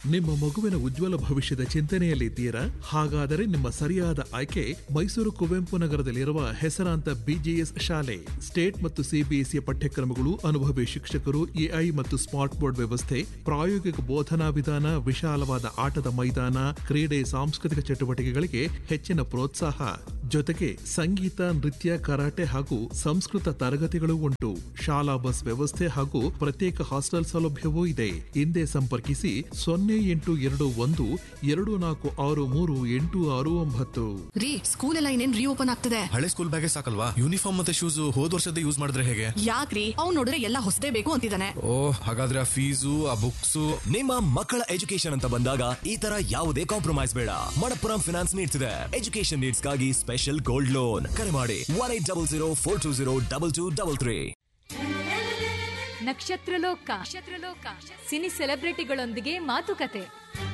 ನಿಮ್ಮ ಮಗುವಿನ ಉಜ್ವಲ ಭವಿಷ್ಯದ ಚಿಂತನೆಯಲ್ಲಿದ್ದೀರಾ ಹಾಗಾದರೆ ನಿಮ್ಮ ಸರಿಯಾದ ಆಯ್ಕೆ ಮೈಸೂರು ಕುವೆಂಪು ನಗರದಲ್ಲಿರುವ ಹೆಸರಾಂತ ಬಿಜಿಎಸ್ ಶಾಲೆ ಸ್ಟೇಟ್ ಮತ್ತು ಸಿಬಿಎಸ್ಇ ಪಠ್ಯಕ್ರಮಗಳು ಅನುಭವಿ ಶಿಕ್ಷಕರು ಎಐ ಮತ್ತು ಸ್ಮಾರ್ಟ್ ಬೋರ್ಡ್ ವ್ಯವಸ್ಥೆ ಪ್ರಾಯೋಗಿಕ ಬೋಧನಾ ವಿಧಾನ ವಿಶಾಲವಾದ ಆಟದ ಮೈದಾನ ಕ್ರೀಡೆ ಸಾಂಸ್ಕೃತಿಕ ಚಟುವಟಿಕೆಗಳಿಗೆ ಹೆಚ್ಚಿನ ಪ್ರೋತ್ಸಾಹ ಜೊತೆಗೆ ಸಂಗೀತ ನೃತ್ಯ ಕರಾಟೆ ಹಾಗೂ ಸಂಸ್ಕೃತ ತರಗತಿಗಳು ಉಂಟು ಶಾಲಾ ಬಸ್ ವ್ಯವಸ್ಥೆ ಹಾಗೂ ಪ್ರತ್ಯೇಕ ಹಾಸ್ಟೆಲ್ ಸೌಲಭ್ಯವೂ ಇದೆ ಹಿಂದೆ ಸಂಪರ್ಕಿಸಿ ಸೊನ್ನೆ ಎಂಟು ಎರಡು ಒಂದು ಎರಡು ನಾಲ್ಕು ಆರು ಮೂರು ಎಂಟು ಆರು ಒಂಬತ್ತು ರೀ ಸ್ಕೂಲ್ ಎಲ್ಲ ಇನ್ನೇನ್ ರೀಓಪನ್ ಆಗ್ತದೆ ಹಳೆ ಸ್ಕೂಲ್ ಬ್ಯಾಗೇ ಸಾಕಲ್ವಾ ಯೂನಿಫಾರ್ಮ್ ಮತ್ತೆ ಶೂಸ್ ಹೋದ್ ವರ್ಷದ ಯೂಸ್ ಮಾಡಿದ್ರೆ ಹೇಗೆ ಯಾಕ್ರಿ ಅವ್ನ್ ನೋಡಿದ್ರೆ ಎಲ್ಲ ಹೊಸದೇ ಬೇಕು ಅಂತಿದ್ದಾನೆ ಓ ಹಾಗಾದ್ರೆ ಆ ಫೀಸು ಆ ಬುಕ್ಸು ನಿಮ್ಮ ಮಕ್ಕಳ ಎಜುಕೇಶನ್ ಅಂತ ಬಂದಾಗ ಈ ತರ ಯಾವುದೇ ಕಾಂಪ್ರಮೈಸ್ ಬೇಡ ಮಣಪ್ಪುರಂ ಫಿನಾನ್ಸ್ ನೀಡ್ತಿದೆ ಎಜುಕೇಶನ್ ನೀಡ್ಸ್ಗಾಗಿ ಸ್ಪೆಷಲ್ ಗೋಲ್ಡ್ ಲೋನ್ ಕರೆ ಮಾಡಿ one eight double zero four two zero double two double three ನಕ್ಷತ್ರಲೋಕ ನಕ್ಷತ್ರಲೋಕ ಸಿನಿ ಸೆಲೆಬ್ರಿಟಿಗಳೊಂದಿಗೆ ಮಾತುಕತೆ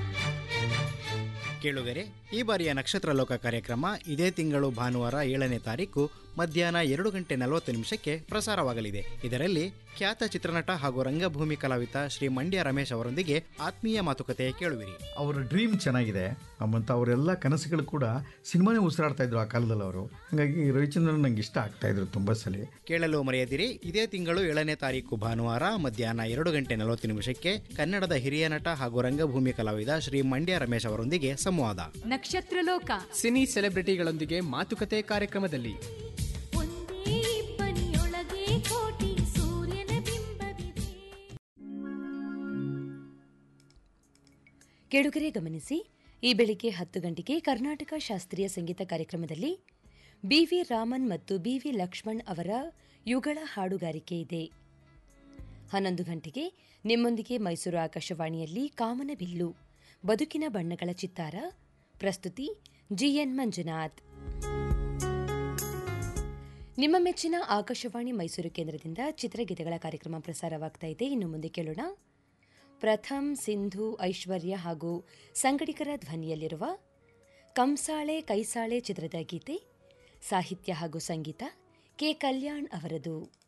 ಕೇಳುಗರೆ ಈ ಬಾರಿಯ ನಕ್ಷತ್ರ ಲೋಕ ಕಾರ್ಯಕ್ರಮ ಇದೇ ತಿಂಗಳು ಭಾನುವಾರ ಏಳನೇ ತಾರೀಕು ಮಧ್ಯಾಹ್ನ ಎರಡು ಗಂಟೆ ನಲವತ್ತು ನಿಮಿಷಕ್ಕೆ ಪ್ರಸಾರವಾಗಲಿದೆ ಇದರಲ್ಲಿ ಖ್ಯಾತ ಚಿತ್ರನಟ ಹಾಗೂ ರಂಗಭೂಮಿ ಕಲಾವಿದ ಶ್ರೀ ಮಂಡ್ಯ ರಮೇಶ್ ಅವರೊಂದಿಗೆ ಆತ್ಮೀಯ ಮಾತುಕತೆ ಕೇಳುವಿರಿ ಅವರ ಡ್ರೀಮ್ ಚೆನ್ನಾಗಿದೆ ಮತ್ತು ಅವರೆಲ್ಲ ಕನಸುಗಳು ಕೂಡ ಸಿನಿಮಾನೇ ಉಸಿರಾಡ್ತಾ ಇದ್ರು ಆ ಕಾಲದಲ್ಲಿ ಅವರು ಹಾಗಾಗಿ ರವಿಚಂದ್ರನ್ ನಂಗೆ ಇಷ್ಟ ಆಗ್ತಾ ಇದ್ರು ತುಂಬ ಸಲ ಕೇಳಲು ಮರೆಯದಿರಿ ಇದೇ ತಿಂಗಳು ಏಳನೇ ತಾರೀಕು ಭಾನುವಾರ ಮಧ್ಯಾಹ್ನ ಎರಡು ಗಂಟೆ ನಲವತ್ತು ನಿಮಿಷಕ್ಕೆ ಕನ್ನಡದ ಹಿರಿಯ ನಟ ಹಾಗೂ ರಂಗಭೂಮಿ ಕಲಾವಿದ ಶ್ರೀ ಮಂಡ್ಯ ರಮೇಶ್ ಅವರೊಂದಿಗೆ ಸಂವಾದ ನಕ್ಷತ್ರಲೋಕ ಸಿನಿ ಸೆಲೆಬ್ರಿಟಿಗಳೊಂದಿಗೆ ಮಾತುಕತೆ ಕಾರ್ಯಕ್ರಮದಲ್ಲಿ ಕೇಳುಗರೆ ಗಮನಿಸಿ ಈ ಬೆಳಿಗ್ಗೆ ಹತ್ತು ಗಂಟೆಗೆ ಕರ್ನಾಟಕ ಶಾಸ್ತ್ರೀಯ ಸಂಗೀತ ಕಾರ್ಯಕ್ರಮದಲ್ಲಿ ಬಿವಿ ರಾಮನ್ ಮತ್ತು ಬಿವಿ ಲಕ್ಷ್ಮಣ್ ಅವರ ಯುಗಳ ಹಾಡುಗಾರಿಕೆ ಇದೆ ಹನ್ನೊಂದು ಗಂಟೆಗೆ ನಿಮ್ಮೊಂದಿಗೆ ಮೈಸೂರು ಆಕಾಶವಾಣಿಯಲ್ಲಿ ಕಾಮನಬಿಲ್ಲು ಬದುಕಿನ ಬಣ್ಣಗಳ ಚಿತ್ತಾರ ಪ್ರಸ್ತುತಿ ಜಿಎನ್ ಮಂಜುನಾಥ್ ನಿಮ್ಮ ಮೆಚ್ಚಿನ ಆಕಾಶವಾಣಿ ಮೈಸೂರು ಕೇಂದ್ರದಿಂದ ಚಿತ್ರಗೀತೆಗಳ ಕಾರ್ಯಕ್ರಮ ಪ್ರಸಾರವಾಗ್ತಾ ಇದೆ ಇನ್ನು ಮುಂದೆ ಕೇಳೋಣ ಪ್ರಥಮ್ ಸಿಂಧು ಐಶ್ವರ್ಯ ಹಾಗೂ ಸಂಗಡಿಗರ ಧ್ವನಿಯಲ್ಲಿರುವ ಕಂಸಾಳೆ ಕೈಸಾಳೆ ಚಿತ್ರದ ಗೀತೆ ಸಾಹಿತ್ಯ ಹಾಗೂ ಸಂಗೀತ ಕೆ ಕಲ್ಯಾಣ್ ಅವರದು